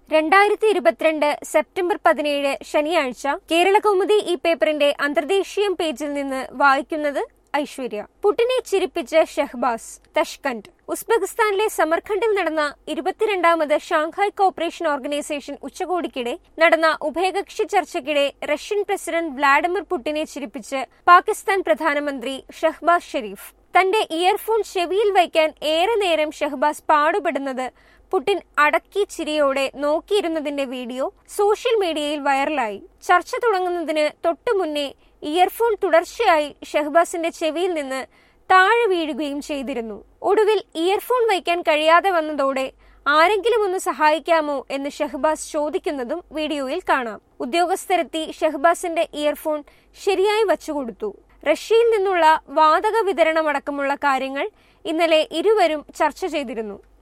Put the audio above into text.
രണ്ടായിരത്തി ഇരുപത്തിരണ്ട് സെപ്റ്റംബർ പതിനേഴ് ശനിയാഴ്ച കേരളകൗമുദി ഈ പേപ്പറിന്റെ അന്തർദേശീയം പേജിൽ നിന്ന് വായിക്കുന്നത് ഐശ്വര്യ പുടിനെ ചിരിപ്പിച്ച് ഷെഹ്ബാസ് തഷ്കന്റ് ഉസ്ബെക്കിസ്ഥാനിലെ സമർഖണ്ഡിൽ നടന്ന ഇരുപത്തിരണ്ടാമത് ഷാങ്ഹായ് കോപ്പറേഷൻ ഓർഗനൈസേഷൻ ഉച്ചകോടിക്കിടെ നടന്ന ഉഭയകക്ഷി ചർച്ചയ്ക്കിടെ റഷ്യൻ പ്രസിഡന്റ് വ്ളാഡിമിർ പുടിനെ ചിരിപ്പിച്ച് പാകിസ്ഥാൻ പ്രധാനമന്ത്രി ഷഹ്ബാസ് ഷെരീഫ് തന്റെ ഇയർഫോൺ ചെവിയിൽ വയ്ക്കാൻ ഏറെ നേരം ഷഹ്ബാസ് പാടുപെടുന്നത് പുടിൻ അടക്കി ചിരിയോടെ നോക്കിയിരുന്നതിന്റെ വീഡിയോ സോഷ്യൽ മീഡിയയിൽ വൈറലായി ചർച്ച തുടങ്ങുന്നതിന് തൊട്ടു മുന്നേ ഇയർഫോൺ തുടർച്ചയായി ഷഹ്ബാസിന്റെ ചെവിയിൽ നിന്ന് താഴെ വീഴുകയും ചെയ്തിരുന്നു ഒടുവിൽ ഇയർഫോൺ വയ്ക്കാൻ കഴിയാതെ വന്നതോടെ ആരെങ്കിലും ഒന്ന് സഹായിക്കാമോ എന്ന് ഷഹ്ബാസ് ചോദിക്കുന്നതും വീഡിയോയിൽ കാണാം ഉദ്യോഗസ്ഥരെത്തി ഷഹ്ബാസിന്റെ ഇയർഫോൺ ശരിയായി വച്ചുകൊടുത്തു റഷ്യയിൽ നിന്നുള്ള വാതക വിതരണമടക്കമുള്ള കാര്യങ്ങൾ ഇന്നലെ ഇരുവരും ചർച്ച ചെയ്തിരുന്നു